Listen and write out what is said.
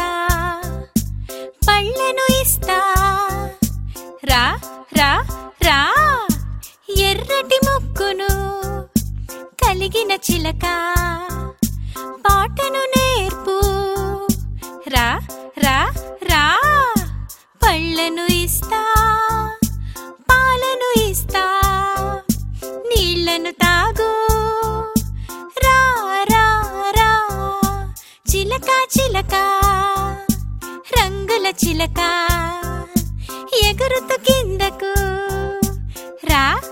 పళ్ళను ఇస్తా రా రా రా ఎర్రటి ముక్కును కలిగిన చిలక పాటను నేర్పు రా రా రా పళ్ళను ఇస్తా పాలను ఇస్తా నీళ్లను తాగు రా రా రా చిలక చిలక రంగుల చిలక ఎగురుతూ కిందకు రా